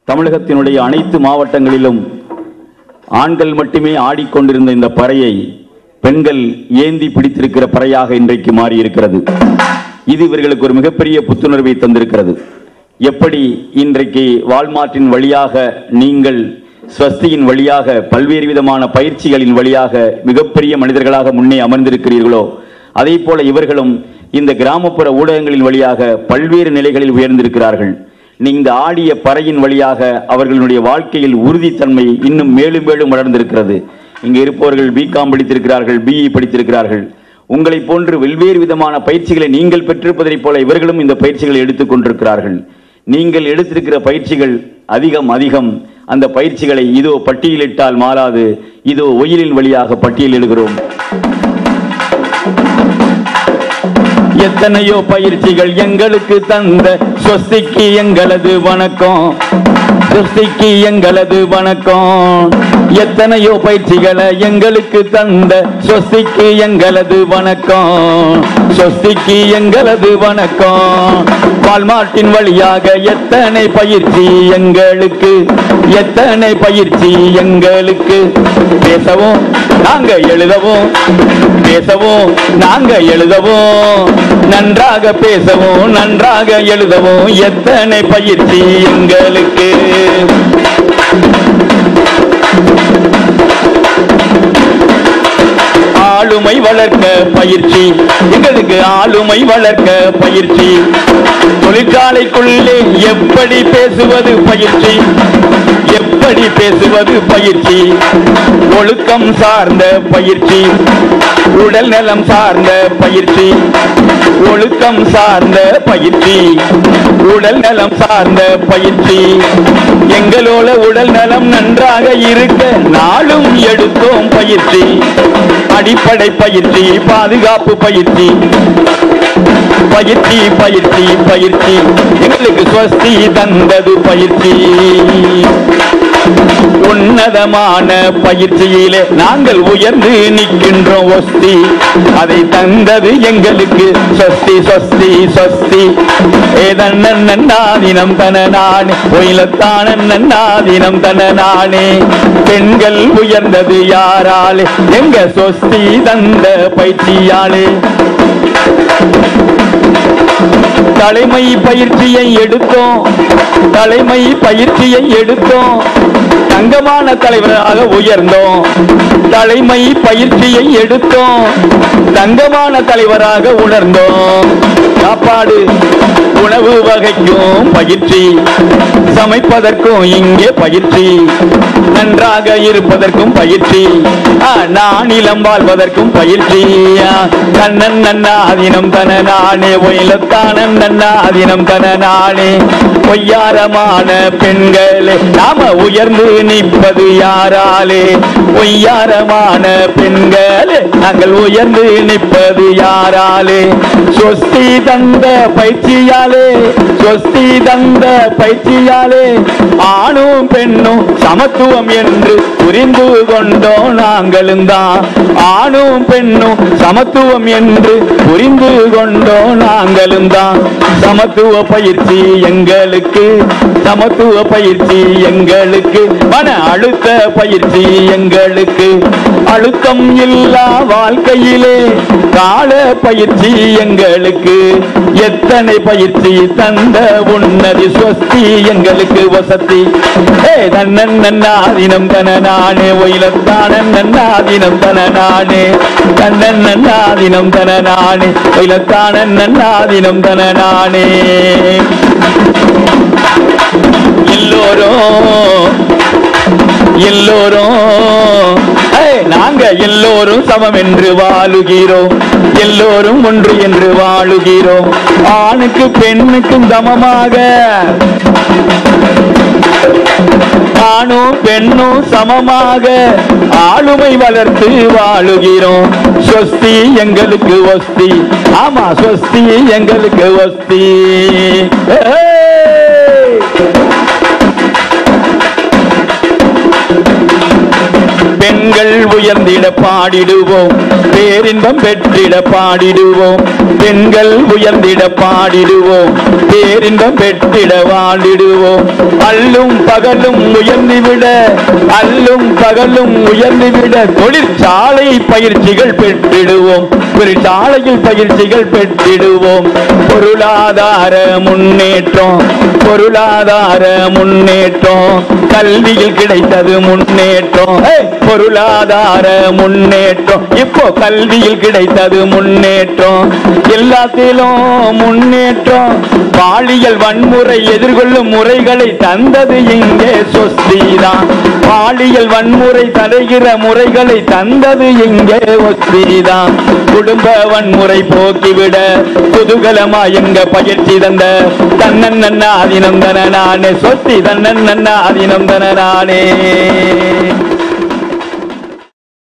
தமிழகத்தினுடைய அனைத்து மாவட்டங்களிலும் ஆண்கள் மட்டுமே ஆடிக்கொண்டிருந்த இந்த பறையை பெண்கள் ஏந்தி பிடித்திருக்கிற பறையாக இன்றைக்கு மாறி இருக்கிறது இது இவர்களுக்கு ஒரு மிகப்பெரிய புத்துணர்வை தந்திருக்கிறது எப்படி இன்றைக்கு வால்மார்ட்டின் வழியாக நீங்கள் ஸ்வஸ்தியின் வழியாக பல்வேறு விதமான பயிற்சிகளின் வழியாக மிகப்பெரிய மனிதர்களாக முன்னே அமர்ந்திருக்கிறீர்களோ அதே போல இவர்களும் இந்த கிராமப்புற ஊடகங்களின் வழியாக பல்வேறு நிலைகளில் உயர்ந்திருக்கிறார்கள் இந்த ஆடிய பறையின் வழியாக அவர்களுடைய வாழ்க்கையில் உறுதித்தன்மை இன்னும் மேலும் மேலும் வளர்ந்திருக்கிறது இங்கே இருப்பவர்கள் பிகாம் படித்திருக்கிறார்கள் பிஇ படித்திருக்கிறார்கள் உங்களை போன்று வெவ்வேறு விதமான பயிற்சிகளை நீங்கள் பெற்றிருப்பதைப் போல இவர்களும் இந்த பயிற்சிகளை எடுத்துக் கொண்டிருக்கிறார்கள் நீங்கள் எடுத்திருக்கிற பயிற்சிகள் அதிகம் அதிகம் அந்த பயிற்சிகளை இதோ பட்டியலிட்டால் மாறாது இதோ ஒயிலின் வழியாக பட்டியலிடுகிறோம் எத்தனையோ பயிற்சிகள் எங்களுக்கு தந்த சொஸ்திக்கு எங்களது வணக்கம் சொஸ்திக்கு எங்களது வணக்கம் எத்தனையோ பயிற்சிகளை எங்களுக்கு தந்த சொஸ்திக்கு எங்களது வணக்கம் சொஸ்திக்கு எங்களது வணக்கம் வால்மார்ட்டின் வழியாக எத்தனை பயிற்சி எங்களுக்கு எத்தனை பயிற்சி எங்களுக்கு பேசவும் நாங்க எழுதவும் பேசவும் நாங்க எழுதவும் நன்றாக பேசவும் நன்றாக எழுதவும் எத்தனை பயிற்சி எங்களுக்கு ஆளுமை வளர்க்க பயிற்சி எங்களுக்கு ஆளுமை வளர்க்க பயிற்சி தொழிற்சாலைக்குள்ளே எப்படி பேசுவது பயிற்சி எப்படி பேசுவது பயிற்சி ஒழுக்கம் சார்ந்த பயிற்சி உடல் நலம் சார்ந்த பயிற்சி ஒழுக்கம் சார்ந்த பயிற்சி உடல் நலம் சார்ந்த பயிற்சி எங்களோட உடல் நலம் நன்றாக இருக்க நாளும் எடுத்தோம் பயிற்சி அடிப்படை பயிற்சி பாதுகாப்பு பயிற்சி பயிற்சி பயிற்சி பயிற்சி எங்களுக்கு ஸ்வஸ்தி தந்தது பயிற்சி உன்னதமான பயிற்சியிலே நாங்கள் உயர்ந்து நிற்கின்றோம் ஒஸ்தி அதை தந்தது எங்களுக்கு சொஸ்தி சொஸ்தி சொஸ்தி ஏதன்னாதினம் தன நானே ஒயிலத்தான நன்னாதினம் தன நானே பெண்கள் உயர்ந்தது யாராலே எங்க சொஸ்தி தந்த பயிற்சியாலே தலைமை பயிற்சியை எடுத்தோம் தலைமை பயிற்சியை எடுத்தோம் தங்கமான தலைவராக உயர்ந்தோம் தலைமை பயிற்சியை எடுத்தோம் தங்கமான தலைவராக உணர்ந்தோம் சாப்பாடு உணவு வகைக்கும் பயிற்சி சமைப்பதற்கும் இங்கே பயிற்சி நன்றாக இருப்பதற்கும் பயிற்சி ஆ, நானிலம் வாழ்வதற்கும் பயிற்சி ஆ, கண்ணன் நன்னாதினம் தன நானே ஒயிலத்தானன் நன்னாதினம் தன நானே பொய்யாரமான பெண்களே நாம உயர்ந்து நிற்பது யாராலே பொய்யாரமான பெண்களே நாங்கள் உயர்ந்து நிற்பது யாராலே சொஸ்தி தந்த பயிற்சியாலே சொஸ்தி தந்த பயிற்சியாலே ஆணும் பெண்ணும் சமத்துவம் என்று புரிந்து கொண்டோம் நாங்களும் தான் ஆணும் பெண்ணும் சமத்துவம் என்று புரிந்து கொண்டோம் நாங்களும் தான் சமத்துவ பயிற்சி எங்களுக்கு சமத்துவ பயிற்சி எங்களுக்கு மன அழுத்த பயிற்சி எங்களுக்கு அழுத்தம் இல்லா வாழ்க்கையிலே கால பயிற்சி எங்களுக்கு எத்தனை பயிற்சி தந்த உன்னதி ஸ்வஸ்தி எங்களுக்கு வசதி ஏ தன்னன் நன்னாதினம் தன நானே ஒயிலத்தான நன்னாதினம் தன நானே தன்னன் நன்னாதினம் தன நானே ஒயிலத்தான நன்னாதினம் தன நானே எல்லோரும் எல்லோரும் ஏய், நாங்க எல்லோரும் சமம் என்று வாழுகிறோம் எல்லோரும் ஒன்று என்று வாழுகிறோம் ஆணுக்கு பெண்ணுக்கும் சமமாக ஆணும் பெண்ணும் சமமாக ஆளுமை வளர்த்து வாழுகிறோம் ஸ்வஸ்தி எங்களுக்கு வஸ்தி ஆமா ஸ்வஸ்தி எங்களுக்கு வஸ்தி பெண் பெண்கள் உயர்ந்திட பாடிடுவோம் பேரின்பம் பெற்றிட பாடிடுவோம் பெண்கள் உயர்ந்திட பாடிடுவோம் பேரின்பம் பெற்றிட வாழிடுவோம் அல்லும் பகலும் உயர்ந்துவிட அல்லும் பகலும் உயர்ந்துவிட தொழிற்சாலை பயிற்சிகள் பெற்றிடுவோம் தொழிற்சாலையில் பயிற்சிகள் பெற்றிடுவோம் பொருளாதார முன்னேற்றம் பொருளாதார முன்னேற்றம் கல்வியில் கிடைத்தது முன்னேற்றம் ஹே! பொருளாதார முன்னேற்றம் இப்போ கல்வியில் கிடைத்தது முன்னேற்றம் எல்லாத்திலும் முன்னேற்றம் பாலியல் வன்முறை எதிர்கொள்ளும் முறைகளை தந்தது இங்கே சொஸ்திதான் பாலியல் வன்முறை தடைகிற முறைகளை தந்தது இங்கே ஒஸ்திதான் குடும்ப வன்முறை போக்கிவிட குதூகலமா எங்க பயிற்சி தந்த தன்னன் நன்னா அதினந்தன நானே சொத்தி தன்னன் நன்னா அதினந்தன நானே